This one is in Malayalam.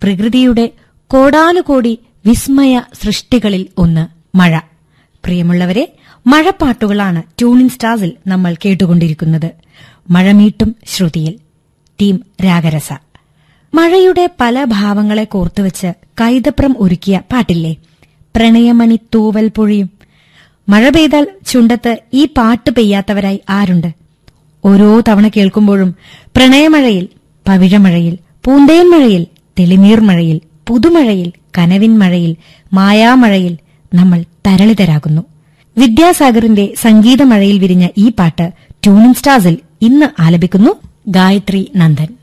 പ്രകൃതിയുടെ കോടാനുകോടി വിസ്മയ സൃഷ്ടികളിൽ ഒന്ന് മഴ പ്രിയമുള്ളവരെ മഴപ്പാട്ടുകളാണ് ട്യൂണിൻ സ്റ്റാർസിൽ നമ്മൾ കേട്ടുകൊണ്ടിരിക്കുന്നത് മഴമീട്ടും ശ്രുതിയിൽ ടീം രാഗരസ മഴയുടെ പല ഭാവങ്ങളെ കോർത്തുവച്ച് കൈതപ്രം ഒരുക്കിയ പാട്ടില്ലേ പ്രണയമണി തൂവൽ പൊഴിയും മഴ പെയ്താൽ ചുണ്ടത്ത് ഈ പാട്ട് പെയ്യാത്തവരായി ആരുണ്ട് ഓരോ തവണ കേൾക്കുമ്പോഴും പ്രണയമഴയിൽ പവിഴമഴയിൽ പൂന്തേൻ മഴയിൽ തെളിനീർ മഴയിൽ പുതുമഴയിൽ കനവിൻ മഴയിൽ മായാമഴയിൽ നമ്മൾ തരളിതരാകുന്നു വിദ്യാസാഗറിന്റെ സംഗീതമഴയിൽ വിരിഞ്ഞ ഈ പാട്ട് ട്യൂണിംഗ് സ്റ്റാർസിൽ ഇന്ന് ആലപിക്കുന്നു ഗായത്രി നന്ദൻ